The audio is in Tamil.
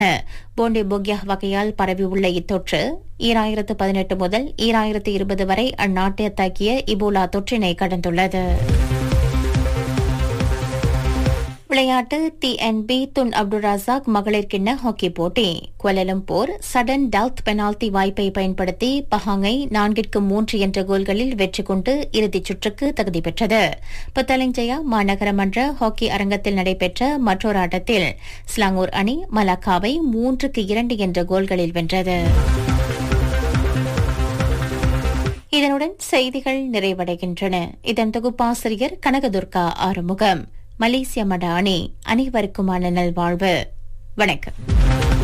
போண்டே போக்யா வகையால் பரவியுள்ள இத்தொற்று ஈராயிரத்து பதினெட்டு முதல் ஈராயிரத்து இருபது வரை அந்நாட்டை தாக்கிய இபோலா தொற்றினை கடந்துள்ளது விளையாட்டு டிஎன்பி துன் அப்துல் ரசாக் மகளிர் கிண்ண ஹாக்கி போட்டி குவலலம்பூர் சடன் டவுத் பெனால்டி வாய்ப்பை பயன்படுத்தி பஹாங்கை நான்கிற்கு மூன்று என்ற கோல்களில் வெற்றி கொண்டு இறுதிச் சுற்றுக்கு தகுதி பெற்றது புத்தலிஞ்சயா மாநகர மன்ற ஹாக்கி அரங்கத்தில் நடைபெற்ற மற்றொரு ஆட்டத்தில் ஸ்லாங்கூர் அணி மலாக்காவை மூன்றுக்கு இரண்டு என்ற கோல்களில் வென்றது இதனுடன் செய்திகள் நிறைவடைகின்றன இதன் தொகுப்பாசிரியர் கனகதுர்கா ஆறுமுகம் மலேசிய மடானி அனைவருக்குமான நல்வாழ்வு வணக்கம்